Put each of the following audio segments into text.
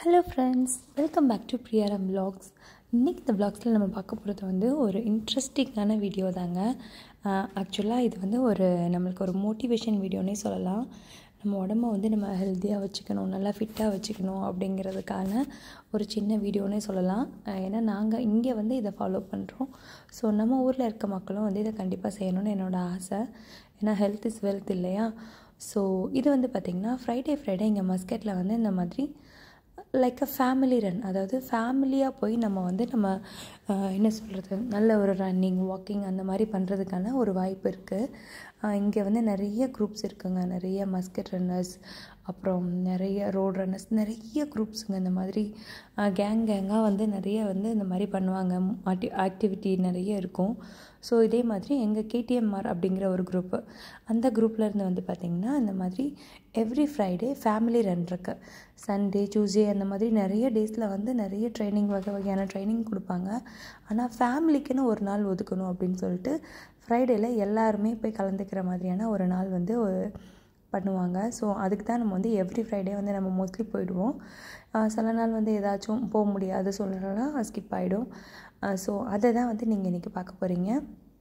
Hello friends welcome back to Priyaram vlogs இன்றைக்கி இந்த vlogsல நம்ம பார்க்க போகிறது வந்து ஒரு இன்ட்ரெஸ்டிங்கான வீடியோ தாங்க ஆக்சுவலாக இது வந்து ஒரு நம்மளுக்கு ஒரு மோட்டிவேஷன் வீடியோனே சொல்லலாம் நம்ம உடம்ப வந்து நம்ம ஹெல்த்தியாக வச்சுக்கணும் நல்லா ஃபிட்டாக வச்சுக்கணும் அப்படிங்கிறதுக்கான ஒரு சின்ன வீடியோனே சொல்லலாம் அஹ் ஏன்னா நாங்கள் இங்கே வந்து இதை ஃபாலோ பண்ணுறோம் ஸோ நம்ம ஊரில் இருக்க மக்களும் வந்து இதை கண்டிப்பாக செய்யணும்னு என்னோடய ஆசை ஏன்னா ஹெல்த் இஸ் வெல்த் இல்லையா ஸோ இது வந்து பார்த்திங்கன்னா ஃப்ரைடே ஃப்ரைடே இங்கே மஸ்கெட்டில் வந்து இந்த மாதிரி லைக் அ ஃபேமிலி ரன் அதாவது ஃபேமிலியாக போய் நம்ம வந்து நம்ம ஆஹ், என்ன சொல்கிறது நல்ல ஒரு ரன்னிங் வாக்கிங் அந்த மாதிரி பண்ணுறதுக்கான ஒரு வாய்ப்பு இருக்குது இங்கே வந்து நிறைய குரூப்ஸ் இருக்குங்க நிறைய மஸ்கெட் ரன்னர்ஸ் அப்புறம் நிறைய ரோட் ரன்னர்ஸ் நிறைய குரூப்ஸுங்க இந்த மாதிரி கேங் கேங்காக வந்து நிறைய வந்து இந்த மாதிரி பண்ணுவாங்க ஆக்டி ஆக்டிவிட்டி நிறைய இருக்கும் ஸோ இதே மாதிரி எங்கள் கேடிஎம்ஆர் அப்படிங்கிற ஒரு குரூப்பு அந்த குரூப்பில் இருந்து வந்து பார்த்திங்கன்னா இந்த மாதிரி எவ்ரி ஃப்ரைடே ஃபேமிலி ரன் இருக்கு சண்டே டியூஸ்டே அந்த மாதிரி நிறைய டேஸில் வந்து நிறைய ட்ரைனிங் வகை வகையான ட்ரைனிங் கொடுப்பாங்க ஆனால் ஃபேமிலிக்குன்னு ஒரு நாள் ஒதுக்கணும் அப்படின்னு சொல்லிட்டு ஃப்ரைடேயில் எல்லாருமே போய் கலந்துக்கிற மாதிரியான ஒரு நாள் வந்து ஒரு பண்ணுவாங்க ஸோ அதுக்கு தான் நம்ம வந்து எவ்ரி ஃப்ரைடே வந்து நம்ம மோஸ்ட்லி போயிடுவோம் ஆஹ் சில நாள் வந்து ஏதாச்சும் போக முடியாத சூழ்நிலைலாம் ஸ்கிப் ஆகிடும் ஸோ அதை தான் வந்து நீங்கள் இன்றைக்கி பார்க்க போகிறீங்க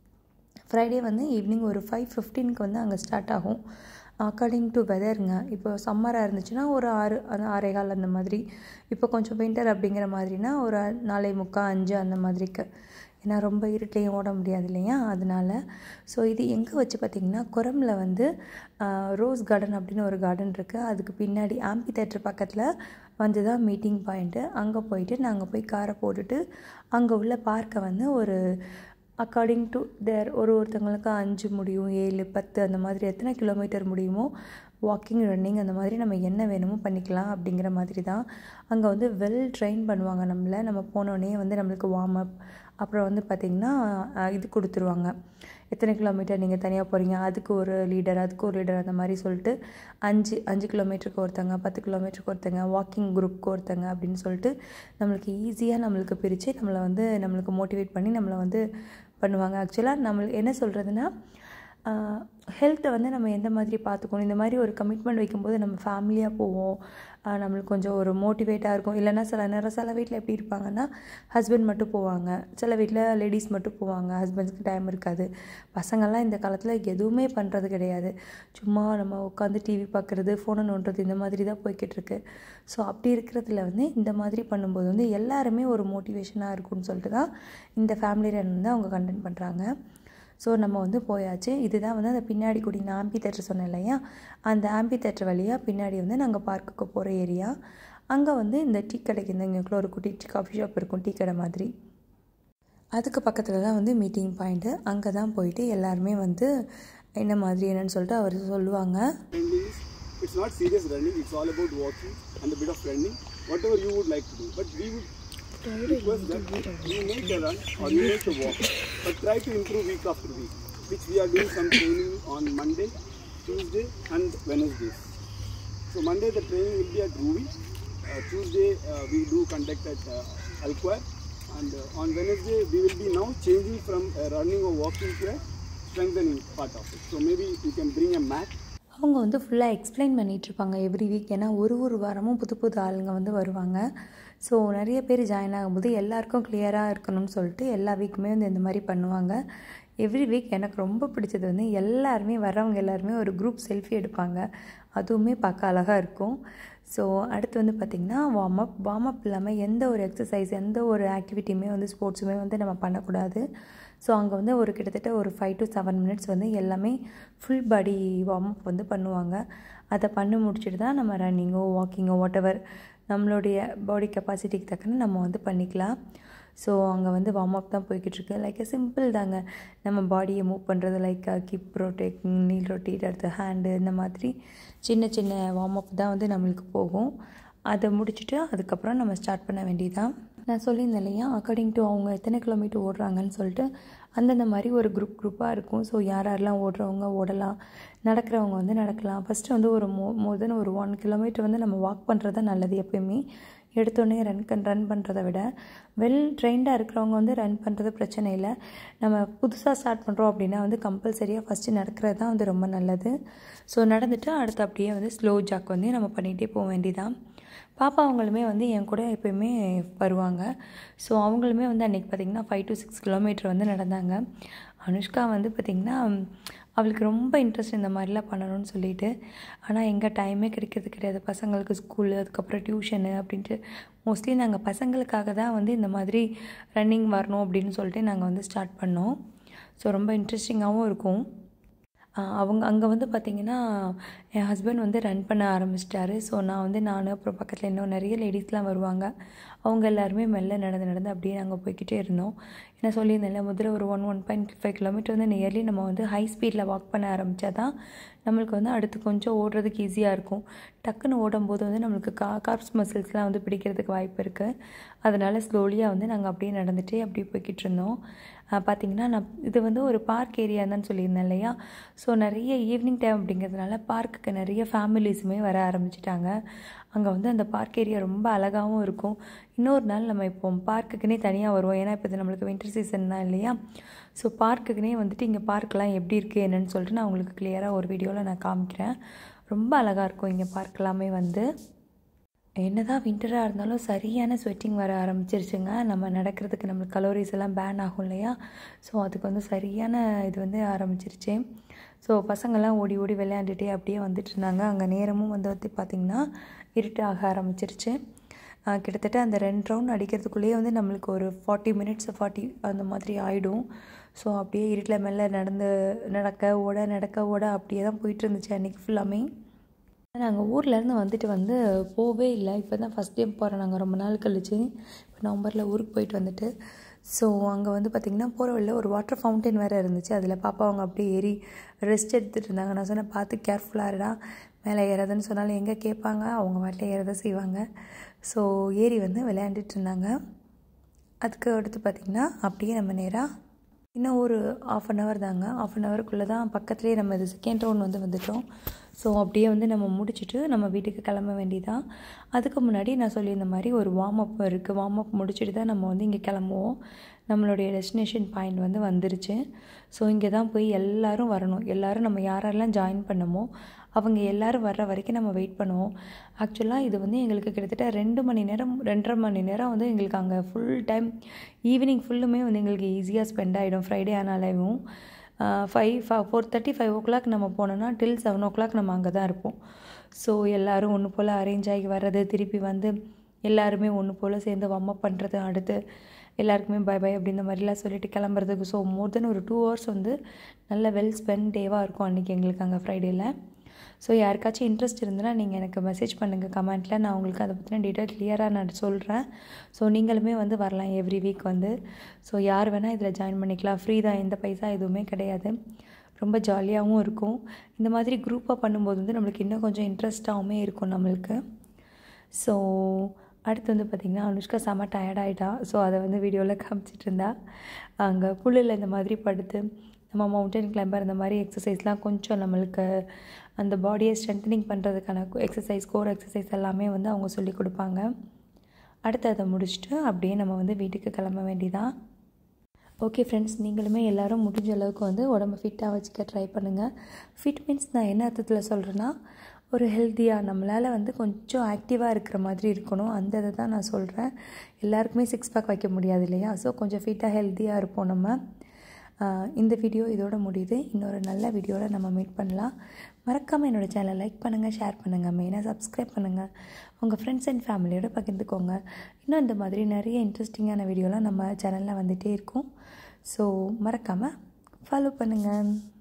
ஃப்ரைடே வந்து ஈவினிங் ஒரு ஃபைவ் ஃபிஃப்டீனுக்கு வந்து அங்கே ஸ்டார்ட் ஆகும் அக்கார்டிங் டு வெதருங்க இப்போ சம்மராக இருந்துச்சுன்னா ஒரு ஆறு அந்த ஆறே கால் அந்த மாதிரி இப்போ கொஞ்சம் வின்டர் அப்படிங்கிற மாதிரினா ஒரு நாலே முக்கால் அஞ்சு அந்த மாதிரிக்கு ஏன்னா ரொம்ப இருட்டையும் ஓட முடியாது இல்லையா அதனால ஸோ இது எங்கே வச்சு பார்த்திங்கன்னா குரமில் வந்து ரோஸ் கார்டன் அப்படின்னு ஒரு கார்டன் இருக்குது அதுக்கு பின்னாடி ஆம்பி தேட்டர் பக்கத்தில் வந்து தான் மீட்டிங் பாயிண்ட்டு அங்கே போயிட்டு நாங்கள் போய் காரை போட்டுட்டு அங்கே உள்ள பார்க்கை வந்து ஒரு அக்கார்டிங் டு தேர் ஒரு ஒருத்தவங்களுக்கு அஞ்சு முடியும் ஏழு பத்து அந்த மாதிரி எத்தனை கிலோமீட்டர் முடியுமோ வாக்கிங் ரன்னிங் அந்த மாதிரி நம்ம என்ன வேணுமோ பண்ணிக்கலாம் அப்படிங்கிற மாதிரி தான் அங்கே வந்து வெல் ட்ரெயின் பண்ணுவாங்க நம்மளை நம்ம போனோடனே வந்து நம்மளுக்கு வார்ம் அப் அப்புறம் வந்து பார்த்திங்கன்னா அஹ், இது கொடுத்துருவாங்க எத்தனை கிலோமீட்டர் நீங்கள் தனியாக போகிறீங்க அதுக்கு ஒரு லீடர் அதுக்கு ஒரு லீடர் அந்த மாதிரி சொல்லிட்டு அஞ்சு அஞ்சு கிலோமீட்டருக்கு ஒருத்தங்க பத்து கிலோமீட்டருக்கு ஒருத்தங்க வாக்கிங் குரூப்க்கு ஒருத்தங்க அப்படின்னு சொல்லிட்டு நம்மளுக்கு ஈஸியாக நம்மளுக்கு பிரித்து நம்மளை வந்து நம்மளுக்கு மோட்டிவேட் பண்ணி நம்மளை வந்து பண்ணுவாங்க ஆக்சுவலாக நம்மளுக்கு என்ன சொல்கிறதுனா ஹெல்த்தை வந்து நம்ம எந்த மாதிரி பார்த்துக்கணும் இந்த மாதிரி ஒரு கமிட்மெண்ட் வைக்கும்போது நம்ம ஃபேமிலியாக போவோம் ஆஹ் நம்மளுக்கு கொஞ்சம் ஒரு மோட்டிவேட்டாக இருக்கும் இல்லைன்னா சில நேரம் சில வீட்டில் எப்படி இருப்பாங்கன்னா ஹஸ்பண்ட் மட்டும் போவாங்க சில வீட்டில் லேடிஸ் மட்டும் போவாங்க ஹஸ்பண்ட்ஸ்க்கு டைம் இருக்காது பசங்கள்லாம் இந்த காலத்தில் எதுவுமே பண்ணுறது கிடையாது சும்மா நம்ம உட்காந்து டிவி பார்க்குறது ஃபோனை நோண்டுறது இந்த மாதிரி தான் போய்கிட்டு இருக்கு ஸோ அப்படி இருக்கிறதுல வந்து இந்த மாதிரி பண்ணும்போது வந்து எல்லாருமே ஒரு மோட்டிவேஷனாக இருக்கும்னு சொல்லிட்டு தான் இந்த ஃபேமிலி ரன் வந்து அவங்க கண்டென்ட் பண்ணுறாங்க ஸோ நம்ம வந்து போயாச்சு இதுதான் வந்து அந்த பின்னாடி கூடி நான் ஆம்பி தேட்டர் சொன்னேன் இல்லையா அந்த ஆம்பி தேட்டர் வழியாக பின்னாடி வந்து நாங்கள் பார்க்குக்கு போகிற ஏரியா அங்கே வந்து இந்த டீ கடைக்கு இந்த இங்கே ஒரு குட்டி டீ காஃபி ஷாப் இருக்கும் டீ கடை மாதிரி அதுக்கு பக்கத்தில் தான் வந்து மீட்டிங் பாயிண்ட்டு அங்கே தான் போயிட்டு எல்லாருமே வந்து என்ன மாதிரி என்னன்னு சொல்லிட்டு அவர் சொல்லுவாங்க Running is, it's not serious running, it's all about walking and a bit of running, whatever you would like to do. But we would request that you make a run or you make a walk, but try to improve week after week, which we are doing some training on Monday, Tuesday and Wednesdays. So Monday the training will be at Ruby, uh, Tuesday uh, we do conduct at uh, Alquare and uh, on Wednesday we will be now changing from uh, running or walking to a strengthening part of it. So maybe you can bring a mat அவங்க வந்து ஃபுல்லாக explain பண்ணிகிட்ருப்பாங்க every week ஏன்னா ஒரு ஒரு வாரமும் புது புது ஆளுங்க வந்து வருவாங்க ஸோ நிறைய பேர் ஜாயின் ஆகும்போது எல்லாருக்கும் கிளியராக இருக்கணும்னு சொல்லிட்டு எல்லா வீக்குமே வந்து இந்த மாதிரி பண்ணுவாங்க எவ்ரி வீக் எனக்கு ரொம்ப பிடிச்சது வந்து எல்லாருமே வர்றவங்க எல்லாருமே ஒரு குரூப் செல்ஃபி எடுப்பாங்க அதுவுமே பார்க்க அழகாக இருக்கும் ஸோ அடுத்து வந்து பார்த்திங்கன்னா வார்ம் அப் வார்ம் அப் இல்லாமல் எந்த ஒரு எக்ஸசைஸ் எந்த ஒரு ஆக்டிவிட்டியுமே வந்து ஸ்போர்ட்ஸுமே வந்து நம்ம பண்ணக்கூடாது ஸோ அங்கே வந்து ஒரு கிட்டத்தட்ட ஒரு ஃபைவ் டு செவன் மினிட்ஸ் வந்து எல்லாமே ஃபுல் பாடி வார்ம் அப் வந்து பண்ணுவாங்க அதை பண்ணி முடிச்சுட்டு தான் நம்ம ரன்னிங்கோ வாக்கிங்கோ வாட் எவர் நம்மளுடைய பாடி கெப்பாசிட்டிக்கு தக்கன நம்ம வந்து பண்ணிக்கலாம் ஸோ அங்கே வந்து வார்ம் அப் தான் போய்கிட்டு இருக்கு லைக் சிம்பிள் தாங்க நம்ம பாடியை மூவ் பண்ணுறது like hip rotate knee rotate அடுத்து ஹேண்டு இந்த மாதிரி சின்ன சின்ன வார்ம் அப் தான் வந்து நம்மளுக்கு போகும் அதை முடிச்சுட்டு அதுக்கப்புறம் நம்ம ஸ்டார்ட் பண்ண வேண்டியதான் நான் சொல்லியிருந்தேன் இல்லையா அக்கார்டிங் டு அவங்க எத்தனை கிலோமீட்டர் ஓடுறாங்கன்னு சொல்லிட்டு அந்தந்த மாதிரி ஒரு குரூப் குரூப்பாக இருக்கும் ஸோ யார் யாரெல்லாம் ஓடுறவங்க ஓடலாம் நடக்கிறவங்க வந்து நடக்கலாம் ஃபஸ்ட்டு வந்து ஒரு மோ மோர் தென் ஒரு ஒன் கிலோமீட்டர் வந்து நம்ம வாக் பண்ணுறது தான் நல்லது எப்பயுமே எடுத்தோடனே ரன் கன் ரன் பண்ணுறத விட வெல் ட்ரெயின்டாக இருக்கிறவங்க வந்து ரன் பண்ணுறது பிரச்சனை இல்லை நம்ம புதுசாக ஸ்டார்ட் பண்ணுறோம் அப்படின்னா வந்து கம்பல்சரியாக ஃபஸ்ட்டு நடக்கிறது தான் வந்து ரொம்ப நல்லது ஸோ நடந்துட்டு அடுத்து அப்படியே வந்து ஸ்லோ ஜாக் வந்து நம்ம பண்ணிகிட்டே போக வேண்டியதான் பாப்பா அவங்களுமே வந்து என் கூட எப்போயுமே வருவாங்க ஸோ அவங்களுமே வந்து அன்றைக்கி பார்த்திங்கன்னா ஃபைவ் டு சிக்ஸ் கிலோமீட்டர் வந்து நடந்தாங்க அனுஷ்கா வந்து பார்த்திங்கன்னா அவளுக்கு ரொம்ப இன்ட்ரெஸ்ட் இந்த மாதிரிலாம் பண்ணணும்னு சொல்லிட்டு ஆனால் எங்கள் டைமே கிடைக்கிறது கிடையாது பசங்களுக்கு ஸ்கூலு அதுக்கப்புறம் டியூஷனு அப்படின்ட்டு மோஸ்ட்லி நாங்கள் பசங்களுக்காக தான் வந்து இந்த மாதிரி ரன்னிங் வரணும் அப்படின்னு சொல்லிட்டு நாங்கள் வந்து ஸ்டார்ட் பண்ணோம் ஸோ ரொம்ப இன்ட்ரெஸ்டிங்காகவும் இருக்கும் அவங்க அங்கே வந்து பார்த்திங்கன்னா என் ஹஸ்பண்ட் வந்து ரன் பண்ண ஆரம்பிச்சிட்டாரு ஸோ நான் வந்து நான் அப்புறம் பக்கத்தில் இன்னும் நிறைய லேடிஸ்லாம் வருவாங்க அவங்க எல்லாருமே மெல்ல நடந்து நடந்து அப்படியே நாங்கள் போய்கிட்டே இருந்தோம் என்ன சொல்லியிருந்தேன்ல முதல்ல ஒரு one one point five kilometre வந்து நியர்லி நம்ம வந்து ஹை ஸ்பீடில் வாக் பண்ண ஆரம்பித்தா தான் நம்மளுக்கு வந்து அடுத்து கொஞ்சம் ஓடுறதுக்கு ஈஸியாக இருக்கும் டக்குன்னு ஓடும்போது வந்து நம்மளுக்கு கா கார்ப்ஸ் மசில்ஸ்லாம் வந்து பிடிக்கிறதுக்கு வாய்ப்பு இருக்குது அதனால் ஸ்லோலியாக வந்து நாங்கள் அப்படியே நடந்துகிட்டே அப்படியே போய்கிட்டு இருந்தோம் பார்த்திங்கன்னா நான் இது வந்து ஒரு பார்க் ஏரியா தான் சொல்லியிருந்தேன் இல்லையா ஸோ நிறைய ஈவினிங் டைம் அப்படிங்கிறதுனால பார்க்குக்கு நிறைய ஃபேமிலிஸுமே வர ஆரம்பிச்சிட்டாங்க அங்கே வந்து அந்த பார்க் ஏரியா ரொம்ப அழகாகவும் இருக்கும் இன்னொரு நாள் நம்ம இப்போ பார்க்குக்குனே தனியாக வருவோம் ஏன்னா இப்போ இது நம்மளுக்கு வின்டர் சீசன் தான் இல்லையா ஸோ பார்க்குக்குனே வந்துட்டு இங்கே பார்க்கெலாம் எப்படி இருக்குது என்னென்னு சொல்லிட்டு நான் உங்களுக்கு கிளியராக ஒரு வீடியோவில் நான் காமிக்கிறேன் ரொம்ப அழகாக இருக்கும் இங்கே பார்க்கலாமே வந்து என்ன தான் வின்டராக இருந்தாலும் சரியான ஸ்வெட்டிங் வர ஆரம்பிச்சிருச்சுங்க நம்ம நடக்கிறதுக்கு நம்மளுக்கு கலோரிஸ் எல்லாம் பேன் ஆகும் இல்லையா ஸோ அதுக்கு வந்து சரியான இது வந்து ஆரம்பிச்சிருச்சு ஸோ பசங்கள்லாம் ஓடி ஓடி விளையாண்டுட்டே அப்படியே வந்துட்டு இருந்தாங்க அங்கே நேரமும் வந்து வந்து பார்த்திங்கன்னா இருட்டு ஆக ஆரம்பிச்சிருச்சு கிட்டத்தட்ட அந்த ரெண்டு ரவுண்ட் அடிக்கிறதுக்குள்ளேயே வந்து நம்மளுக்கு ஒரு ஃபார்ட்டி மினிட்ஸ் ஃபார்ட்டி அந்த மாதிரி ஆகிடும் ஸோ அப்படியே இருட்டில் மெல்ல நடந்து நடக்க ஓட நடக்க ஓட அப்படியே தான் போயிட்டு இருந்துச்சு அன்றைக்கி ஃபுல்லாமே நாங்கள் ஊர்லேருந்து வந்துட்டு வந்து போவே இல்லை இப்போ தான் ஃபஸ்ட் டைம் போகிறோம் நாங்கள் ரொம்ப நாள் கழிச்சு இப்போ நவம்பரில் ஊருக்கு போயிட்டு வந்துட்டு ஸோ அங்கே வந்து பார்த்திங்கன்னா போகிற வழியில் ஒரு வாட்டர் ஃபவுண்டைன் வேறு இருந்துச்சு அதில் பாப்பா அவங்க அப்படியே ஏறி ரெஸ்ட் எடுத்துகிட்டு இருந்தாங்க நான் சொன்னேன் பார்த்து கேர்ஃபுல்லாக இருடா மேலே ஏறாதுன்னு சொன்னாலும் எங்கே கேட்பாங்க அவங்க வாட்டில் ஏறதை செய்வாங்க ஸோ ஏறி வந்து விளையாண்டுட்டு இருந்தாங்க அதுக்கு அடுத்து பார்த்திங்கன்னா அப்படியே நம்ம நேராக இன்னும் ஒரு ஆஃப் அன் ஹவர் தாங்க ஆஃப் அன் ஹவருக்குள்ளே தான் பக்கத்துலேயே நம்ம இது செகண்ட் ரவுண்ட் வந்து வந்துட்டோம் ஸோ அப்படியே வந்து நம்ம முடிச்சுட்டு நம்ம வீட்டுக்கு கிளம்ப வேண்டியதான் அதுக்கு முன்னாடி நான் சொல்லியிருந்த மாதிரி ஒரு வார்ம் அப் இருக்குது வார்ம் அப் முடிச்சுட்டு தான் நம்ம வந்து இங்கே கிளம்புவோம் நம்மளுடைய டெஸ்டினேஷன் பாயிண்ட் வந்து வந்துருச்சு ஸோ இங்கே தான் போய் எல்லோரும் வரணும் எல்லோரும் நம்ம யாரெல்லாம் ஜாயின் பண்ணமோ அவங்க எல்லோரும் வர்ற வரைக்கும் நம்ம வெயிட் பண்ணுவோம் ஆக்சுவலாக இது வந்து எங்களுக்கு கிட்டத்தட்ட ரெண்டு மணி நேரம் ரெண்டரை மணி நேரம் வந்து எங்களுக்கு அங்கே ஃபுல் டைம் ஈவினிங் ஃபுல்லுமே வந்து எங்களுக்கு ஈஸியாக ஸ்பெண்ட் ஆகிடும் ஃப்ரைடே ஆனாலேயும் five four thirty five o'clock நம்ம போனோன்னா டில் செவன் ஓ கிளாக் நம்ம அங்கே தான் இருப்போம் ஸோ எல்லோரும் ஒன்று போல் அரேஞ்ச் ஆகி வர்றது திருப்பி வந்து எல்லாருமே ஒன்று போல் சேர்ந்து வம்மப் பண்ணுறது அடுத்து எல்லாருக்குமே பை பை அப்படின்ற மாதிரிலாம் சொல்லிட்டு கிளம்புறதுக்கு ஸோ மோர் தென் ஒரு டூ ஹவர்ஸ் வந்து நல்ல வெல் ஸ்பெண்ட் டேவாக இருக்கும் அன்றைக்கி எங்களுக்கு அங்கே ஃப்ரைடேயில் ஸோ யாருக்காச்சும் இன்ட்ரெஸ்ட் இருந்ததுன்னா நீங்கள் எனக்கு மெசேஜ் பண்ணுங்கள் கமெண்ட்டில் நான் உங்களுக்கு அதை பற்றின டீட்டெயில் கிளியராக நான் சொல்கிறேன் ஸோ நீங்களுமே வந்து வரலாம் எவ்ரி வீக் வந்து ஸோ யார் வேணால் இதில் ஜாயின் பண்ணிக்கலாம் ஃப்ரீ தான் எந்த பைசா எதுவுமே கிடையாது ரொம்ப ஜாலியாகவும் இருக்கும் இந்த மாதிரி குரூப்பாக பண்ணும்போது வந்து நம்மளுக்கு இன்னும் கொஞ்சம் இன்ட்ரெஸ்ட்டாகவுமே இருக்கும் நம்மளுக்கு ஸோ அடுத்து வந்து பார்த்திங்கன்னா அனுஷ்கா செம்ம டயர்டாயிட்டா ஸோ அதை வந்து வீடியோவில் காமிச்சிட்டு இருந்தா அங்கே புல்லில் இந்த மாதிரி படுத்து நம்ம மவுண்டன் கிளைம்பர் இந்த மாதிரி எக்ஸசைஸ்லாம் கொஞ்சம் நம்மளுக்கு அந்த பாடியை ஸ்ட்ரென்தனிங் பண்ணுறதுக்கான எக்ஸசைஸ் கோர் எக்ஸசைஸ் எல்லாமே வந்து அவங்க சொல்லி கொடுப்பாங்க அடுத்து அதை முடிச்சுட்டு அப்படியே நம்ம வந்து வீட்டுக்கு கிளம்ப வேண்டியதான் ஓகே ஃப்ரெண்ட்ஸ் நீங்களுமே எல்லோரும் முடிஞ்ச அளவுக்கு வந்து உடம்பு ஃபிட்டாக வச்சுக்க ட்ரை பண்ணுங்கள் ஃபிட் மீன்ஸ் நான் என்ன அர்த்தத்தில் சொல்கிறேன்னா ஒரு ஹெல்த்தியாக நம்மளால் வந்து கொஞ்சம் ஆக்டிவாக இருக்கிற மாதிரி இருக்கணும் அந்த இதை தான் நான் சொல்கிறேன் எல்லாருக்குமே சிக்ஸ் பேக் வைக்க முடியாது இல்லையா ஸோ கொஞ்சம் ஃபிட்டாக ஹெல்த்தியாக இருப்போம் நம்ம இந்த வீடியோ இதோட முடியுது இன்னொரு நல்ல வீடியோவில் நம்ம மீட் பண்ணலாம் மறக்காமல் என்னோடய சேனலை லைக் பண்ணுங்கள் ஷேர் பண்ணுங்கள் மெயினாக சப்ஸ்கிரைப் பண்ணுங்கள் உங்கள் ஃப்ரெண்ட்ஸ் அண்ட் ஃபேமிலியோட பகிர்ந்துக்கோங்க இன்னும் இந்த மாதிரி நிறைய இன்ட்ரெஸ்டிங்கான வீடியோலாம் நம்ம சேனலில் வந்துகிட்டே இருக்கும் ஸோ மறக்காமல் ஃபாலோ பண்ணுங்கள்